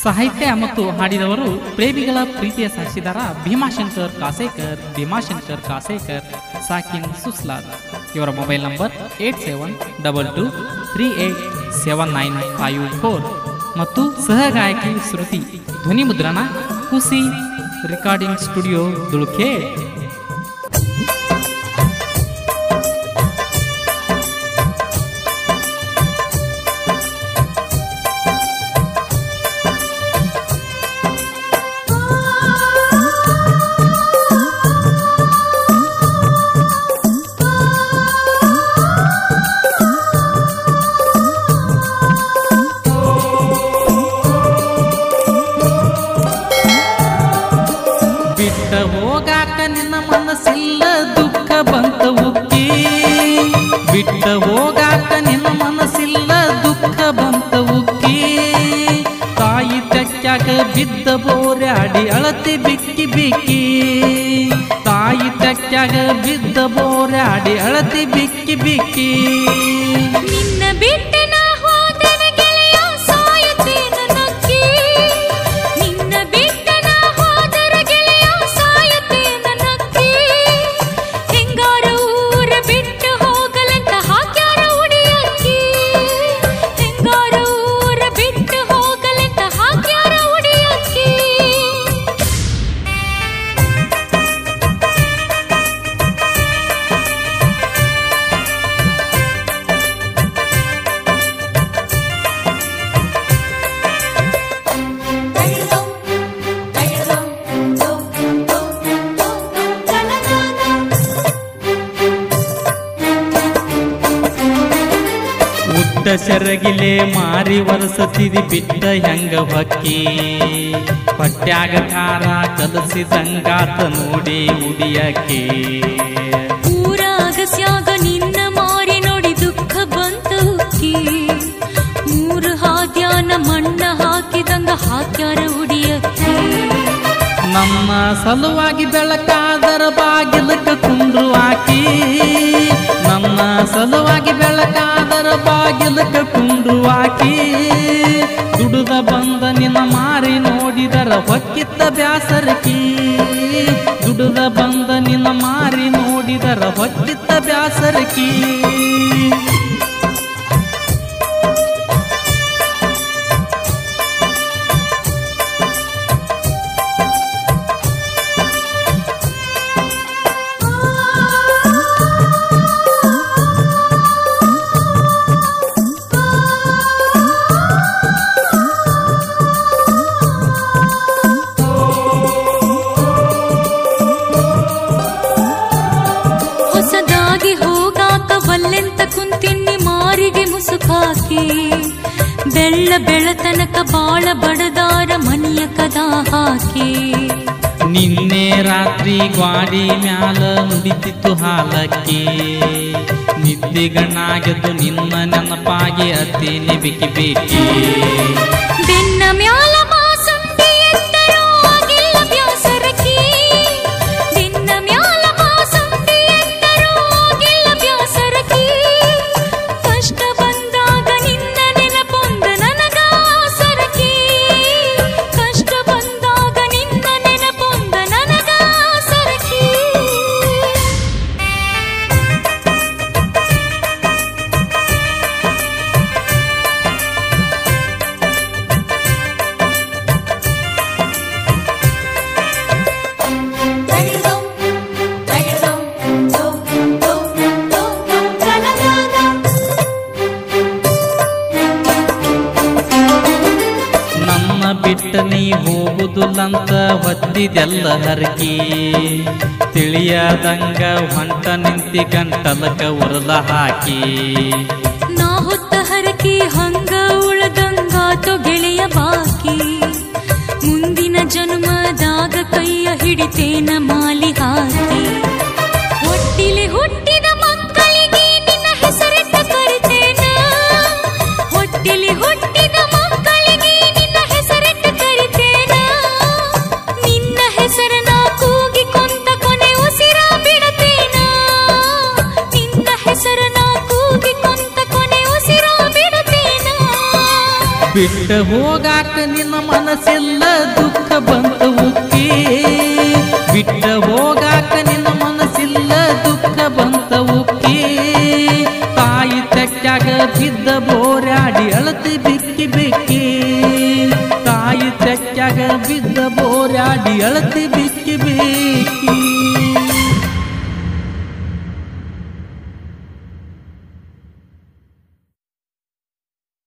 ಸಾಹಿತ್ಯ ಮತ್ತು ಹಾಡಿದವರು ಪ್ರೇಮಿಗಳ ಪ್ರೀತಿಯ ಸಾಕ್ಷಿದಾರ ಭೀಮಾಶಂಕರ್ ಕಾಸೇಕರ್ ಭೀಮಾಶಂಕರ್ ಕಾಸೇಕರ್ ಸಾಕಿನ್ ಸುಸ್ಲಾರ್ ಇವರ mobile number eight seven double two three eight seven nine five four ಮತ್ತು ಸಹಗಾಯಕಿ ಶ್ರುತಿ ಧ್ವನಿ ಮುದ್ರಣ ಕುಸಿ ರೆಕಾರ್ಡಿಂಗ್ ಸ್ಟುಡಿಯೋ ದುಳುಖೆ ಬಿಟ್ಟ ಹೋಗಾಕ ನಿನ್ನ ಮನಸ್ಸಿಲ್ಲ ದುಃಖ ಬಂತ ಉಕ್ಕಿ ಬಿಟ್ಟ ಹೋಗಾಕ ನಿನ್ನ ಮನಸ್ಸಿಲ್ಲ ದುಃಖ ಬಂತ ಉಕ್ಕಿ ತಾಯಿ ತೆಕ್ಕಾಗ ಬಿದ್ದ ಬೋರ್ಯಾಡಿ ಅಳತಿ ಬಿಕ್ಕಿ ಬಿಕ್ಕಿ ತಾಯಿ ತೆಕ್ಕಾಗ ಬಿದ್ದ ಬೋರ್ಯಾಡಿ ಅಳತಿ ಬಿಕ್ಕಿ ಬಿಕ್ಕಿ ನಿನ್ನ ಬಿಟ್ಟು ನಾ ಹೋದನ ಗೆಳೆಯ ಸಾಯುತ್ತೇನ ನಕ್ಕಿ ನಿನ್ನ ಬಿಟ್ಟು ನಾ ಹೋದರ ಗೆಳೆಯ ಸಾಯುತ್ತೇನ ನಕ್ಕಿ ಹೆಂಗಾರ ಊರ ಬಿಟ್ಟು ಹೋಗಲಂತ ಹಾಕ್ಯಾರ ಉಡಿಯಕ್ಕಿ ಹೆಂಗಾರ ಊರ ಬಿಟ್ಟು ಹೋಗಲಂತ ಹಾಕ್ಯಾರ ಉಡಿಯಕ್ಕಿ ಉದ್ದ ಸೆರಗಿಲೆ ಮಾರಿ ವರ್ಷತಿದಿ ಬಿಟ್ಟ ಹೆಂಗ ಹೊಕ್ಕಿ ಪಟ್ಯಾಗ ಖಾರ ಕಲಸಿದಂಗಾತ ನೋಡಿ ಉಡಿಯಕ್ಕೆ ಊರಾಗ ಸ್ಯಾಗ ನಿನ್ನ ಮಾರಿ ನೋಡಿ ದುಃಖ ಬಂತು ಉಕ್ಕಿ ಮೂರು ಹಾದ್ಯಾನ ಮಣ್ಣ ಹಾಕಿದಂಗ ಹಾಕ್ಯಾರ ಉಡಿಯಕ್ಕೆ ನಮ್ಮ ಸಲುವಾಗಿ ಬೆಳಕಾದರ ಬಾಗಿಲಕ್ಕ ಕುಂಡ್ರು ಹಾಕಿ ನಮ್ಮ ಸಲುವಾಗಿ ಬೆಳಕಾದರ ಬಾಗಿಲಕ್ಕ ಕುಂಡ್ರು ಹಾಕಿ ದುಡುದ ಬಂದ ನಿನ್ನ ಮಾರಿ ನೋಡಿದರ ಹೊಕ್ಕಿತ್ತ ಬ್ಯಾಸರಕಿ ದುಡುದ ಬಂದ ನಿನ್ನ ಮಾರಿ ನೋಡಿದರ ಹೊಕ್ಕಿತ್ತ ಬ್ಯಾಸರಕಿ ಹೊಸದಾಗಿ ಹೋಗಾಕ ವಲ್ಲೆಂತ ಕುಂತಿನ್ನಿ ಮಾರಿಗೆ ಮುಸುಕಾಕಿ ಬೆಳ್ಳ ಬೆಳತನಕ ಬಾಳ ಬಡದಾರ ಮನಿಯ ಕದಾ ಹಾಕಿ ನಿನ್ನೆ ರಾತ್ರಿ ಗ್ವಾಡಿ ಮ್ಯಾಲ ನುಡಿತಿತ್ತು ಹಾಲಕ್ಕೆ ನಿದ್ದೆಗಣ್ಣಾಗೆದ್ದು ನಿನ್ನ ನೆನಪಾಗಿ ಅತ್ತೇನೆ ಬಿಕ್ಕಿ ಬೇಕಿ ಬೆನ್ನ ಮ್ಯಾಲ ಮಾಸುಂಡಿ ಎತ್ತರೋ ಆಗಿಲ್ಲ ಬ್ಯಾಸರಕಿ ಬೆನ್ನ ಮ್ಯಾಲ ಮಾಸುಂಡಿ ಎತ್ತರೋ ಆಗಿಲ್ಲ ಬ್ಯಾಸರಕಿ ಕಷ್ಟ ಬಂದಾಗ ನಿನ್ನ ನೆನಪೊಂದ ನನಗ ಸರಕಿ ಕಷ್ಟ ಬಂದಾಗ ನಿನ್ನ ನೆನಪೊಂದ ನನಗ ಸರಕಿ ನನ್ನ ಬಿಟ್ಟ ನೀ ಹೋಗುದಿಲ್ಲಂತ ಹೊತ್ತಿದೆಲ್ಲ ಹರಕಿ ತಿಳಿಯದಂಗ ಹೊಂಟ ನಿಂತಿ ಗಂಟಲಕ ಉರಲ ಹಾಕಿ ನಾ ಹೊತ್ತ ಹರಕಿ ಹಂಗ ಉಳದಂಗಾತೋ ಗೆಳೆಯ ಬಾಕಿ ಮುಂದಿನ ಜನ್ಮದಾಗ ಕೈಯ ಹಿಡಿತೇನ ಮಾಲಿ ಹಾಕಿ ಹೊಟ್ಟಿಲೆ ಹುಟ್ಟಿದ ಮಕ್ಕಳಿಗೆ ನಿನ್ನ ಹೆಸರಿಟ್ಟ ಕರಿತೇನ ಹೊಟ್ಟಿಲೆ ಹುಟ್ಟಿದ ಮಕ್ಕಳಿಗೆ ನಿನ್ನ ಹೆಸರಿಟ್ಟ ಕರಿತೇನ ನಿನ್ನ ಹೆಸರನ್ನ ಕೂಗಿ ಕೊಂತ ಕೊನೆ ಉಸಿರ ಬಿಡತೇನ ನಿನ್ನ ಹೆಸರನ್ನ ಕೂಗಿ ಕೊಂತ ಕೊನೆ ಉಸಿರ ಬಿಡತೇನ ಬಿಟ್ಟ ಹೋಗಾಕ ನಿನ್ನ ಮನಸ್ಸಿಲ್ಲ ದುಃಖ ಬಂತ ಉಕ್ಕಿ ಬಿಟ್ಟ ಹೋಗಾಕ ನಿನ್ನ ಮನಸ್ಸಿಲ್ಲ ದುಃಖ ಬಂತ ಉಕ್ಕಿ ತಾಯಿ ತೆಕ್ಕಾಗ ಬಿದ್ದ ಬೋರ್ಯಾಡಿ ಅಳತಿ ಬಿಕ್ಕಿ ಬಿಕ್ಕಿ ತಾಯಿ ತೆಕ್ಕಾಗ ಬಿದ್ದ ಬೋರ್ಯಾಡಿ ಅಳತಿ ಬಿಕ್ಕಿ